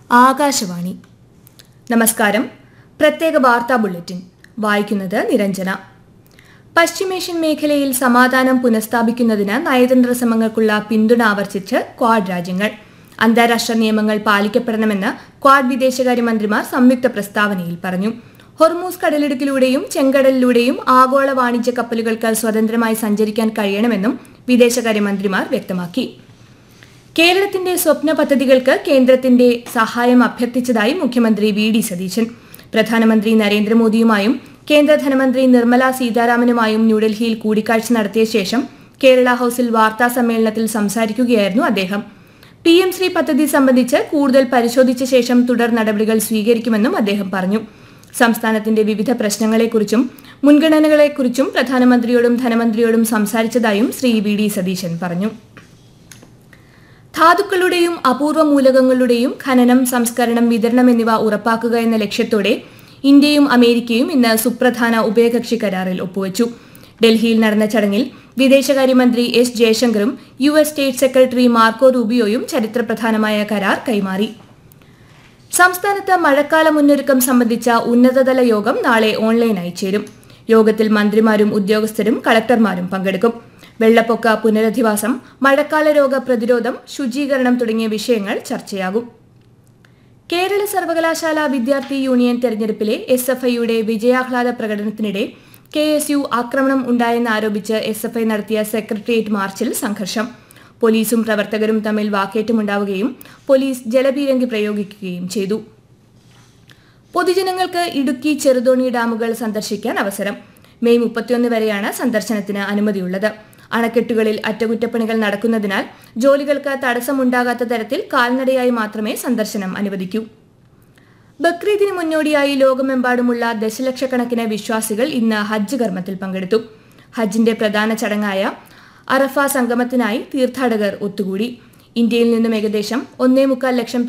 ആകാശവാണി നമസ്കാരം പ്രത്യേക വാർത്താ ബുള്ളറ്റിൻ വായിക്കുന്നത് നിരഞ്ജന പശ്ചിമേഷ്യൻ മേഖലയിൽ സമാധാനം പുനഃസ്ഥാപിക്കുന്നതിന് നയതന്ത്ര ശ്രമങ്ങൾക്കുള്ള പിന്തുണ ആവർത്തിച്ച് ക്വാഡ് രാജ്യങ്ങൾ അന്താരാഷ്ട്ര നിയമങ്ങൾ പാലിക്കപ്പെടണമെന്ന് ക്വാഡ് വിദേശകാര്യമന്ത്രിമാർ സംയുക്ത പ്രസ്താവനയിൽ പറഞ്ഞു ഹൊർമൂസ് കടലിടുക്കിലൂടെയും ചെങ്കടലിലൂടെയും ആഗോള വാണിജ്യ കപ്പലുകൾക്ക് സ്വതന്ത്രമായി സഞ്ചരിക്കാൻ കഴിയണമെന്നും വിദേശകാര്യമന്ത്രിമാർ വ്യക്തമാക്കി കേരളത്തിന്റെ സ്വപ്ന പദ്ധതികൾക്ക് കേന്ദ്രത്തിന്റെ സഹായം അഭ്യർത്ഥിച്ചതായി മുഖ്യമന്ത്രി വി ഡി സതീശൻ പ്രധാനമന്ത്രി നരേന്ദ്രമോദിയുമായും കേന്ദ്ര ധനമന്ത്രി നിർമ്മല സീതാരാമനുമായും ന്യൂഡൽഹിയിൽ കൂടിക്കാഴ്ച നടത്തിയ ശേഷം കേരള ഹൌസിൽ വാർത്താ സമ്മേളനത്തിൽ സംസാരിക്കുകയായിരുന്നു അദ്ദേഹം പി എം ശ്രീ പദ്ധതി സംബന്ധിച്ച് കൂടുതൽ പരിശോധിച്ച ശേഷം തുടർ നടപടികൾ സ്വീകരിക്കുമെന്നും അദ്ദേഹം പറഞ്ഞു സംസ്ഥാനത്തിന്റെ വിവിധ പ്രശ്നങ്ങളെക്കുറിച്ചും മുൻഗണനകളെക്കുറിച്ചും പ്രധാനമന്ത്രിയോടും ധനമന്ത്രിയോടും സംസാരിച്ചതായും ശ്രീ വി ഡി സതീശൻ പറഞ്ഞു ധാതുക്കളുടെയും അപൂർവ മൂലകങ്ങളുടെയും ഖനനം സംസ്കരണം വിതരണം എന്നിവ ഉറപ്പാക്കുക എന്ന ലക്ഷ്യത്തോടെ ഇന്ത്യയും അമേരിക്കയും ഇന്ന് സുപ്രധാന ഉഭയകക്ഷി കരാറിൽ ഒപ്പുവച്ചു ഡൽഹിയിൽ നടന്ന ചടങ്ങിൽ വിദേശകാര്യമന്ത്രി എസ് ജയശങ്കറും U S state secretary Marco റൂബിയോയും ചരിത്രപ്രധാനമായ കരാർ കൈമാറി സംസ്ഥാനത്ത് മഴക്കാല മുന്നൊരുക്കം സംബന്ധിച്ച ഉന്നതതല യോഗം നാളെ ഓൺലൈനായി ചേരും യോഗത്തിൽ മന്ത്രിമാരും ഉദ്യോഗസ്ഥരും കളക്ടർമാരും പങ്കെടുക്കും വെള്ളപ്പൊക്ക പുനരധിവാസം മഴക്കാല രോഗ പ്രതിരോധം ശുചീകരണം തുടങ്ങിയ വിഷയങ്ങൾ ചർച്ചയാകും കേരള സർവകലാശാല വിദ്യാർത്ഥി യൂണിയൻ തെരഞ്ഞെടുപ്പിലെ എസ് എഫ് ഐയുടെ വിജയാഹ്ലാദ പ്രകടനത്തിനിടെ കെ എസ് യു ആക്രമണം ഉണ്ടായെന്നാരോപിച്ച് എസ് എഫ് ഐ നടത്തിയ സെക്രട്ടേറിയറ്റ് മാർച്ചിൽ സംഘർഷം പോലീസും പ്രവർത്തകരും തമ്മിൽ വാക്കേറ്റമുണ്ടാവുകയും പോലീസ് ജലപീരങ്കി പ്രയോഗിക്കുകയും ചെയ്തു പൊതുജനങ്ങൾക്ക് ഇടുക്കി ചെറുതോണി ഡാമുകൾ സന്ദർശിക്കാൻ അവസരം മെയ് മുപ്പത്തിയൊന്ന് വരെയാണ് സന്ദർശനത്തിന് അനുമതിയുള്ളത് അണക്കെട്ടുകളിൽ അറ്റകുറ്റപ്പണികൾ നടക്കുന്നതിനാൽ ജോലികൾക്ക് തടസ്സമുണ്ടാകാത്ത തരത്തിൽ കാൽനടയായി മാത്രമേ സന്ദർശനം അനുവദിക്കൂ ബക്രീദിന് മുന്നോടിയായി ലോകമെമ്പാടുമുള്ള ദശലക്ഷക്കണക്കിന് വിശ്വാസികൾ ഇന്ന് ഹജ്ജ് കർമ്മത്തിൽ പങ്കെടുത്തു ഹജ്ജിന്റെ പ്രധാന ചടങ്ങായ അറഫ സംഗമത്തിനായി തീർത്ഥാടകർ ഒത്തുകൂടി ഇന്ത്യയിൽ നിന്നും ഏകദേശം ഒന്നേ മുക്കാൽ ലക്ഷം